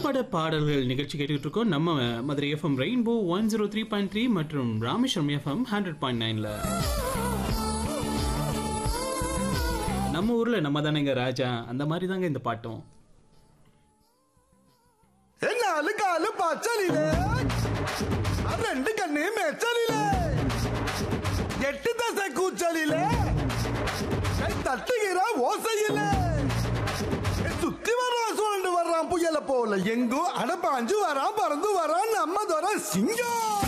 பட பாடல்கள் நிகழ்ச்சி கேட்டுக்கிட்டு இருக்கோம் நம்ம Madurai FM rainbow one zero three point three மற்றும் ராமேஸ்வரம் எஃப்எம் ஹண்ட்ரட் பாயிண்ட் நைன்ல நம்ம ஊர்ல நம்ம தானேங்க ராஜா அந்த மாதிரி தாங்க இந்த பாட்டும் നാല് കാല് പച്ചലിലേ ആ രണ്ട് കണ്ണേ മെച്ചലിലേ എട്ട് ദശ കൂച്ചലിലേ കൈ തട്ടുകിற ஓசையிலே சுத்தி வர்றான் சுழண்டு வர்றான் புயல போல எங்கோ அடப்பாஞ்சு வரான் பறந்து வரான் நம்ம தர சிங்கம்